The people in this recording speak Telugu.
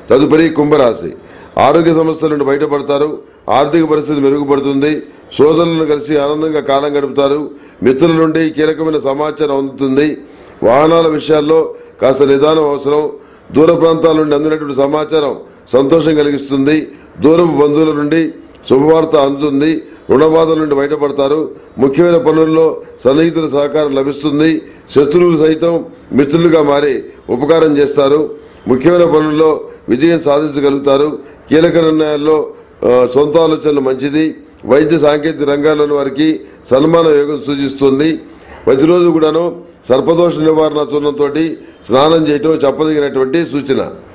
తదుపరి కుంభరాశి ఆరోగ్య సమస్యల నుండి బయటపడతారు ఆర్థిక పరిస్థితి మెరుగుపడుతుంది సోదరులను కలిసి ఆనందంగా కాలం గడుపుతారు మిత్రుల నుండి కీలకమైన సమాచారం అందుతుంది వాహనాల విషయాల్లో కాస్త నిదానం అవసరం దూర ప్రాంతాల నుండి అందినటువంటి సమాచారం సంతోషం కలిగిస్తుంది దూరపు బంధువుల నుండి శుభవార్త అందుతుంది రుణబాధల నుండి బయటపడతారు ముఖ్యమైన పనుల్లో సన్నిహితుల సహకారం లభిస్తుంది శత్రువులు సైతం మిత్రులుగా మారి ఉపకారం చేస్తారు ముఖ్యమైన పనుల్లో విజయం సాధించగలుగుతారు కీలక నిర్ణయాల్లో ఆ, సొంత ఆలోచనలు మంచిది వైద్య సాంకేతిక రంగాల్లోని వారికి సన్మాన యోగం సూచిస్తుంది ప్రతిరోజు కూడాను సర్పదోష నివారణ చూర్ణంతో స్నానం చేయటం చెప్పదగినటువంటి సూచన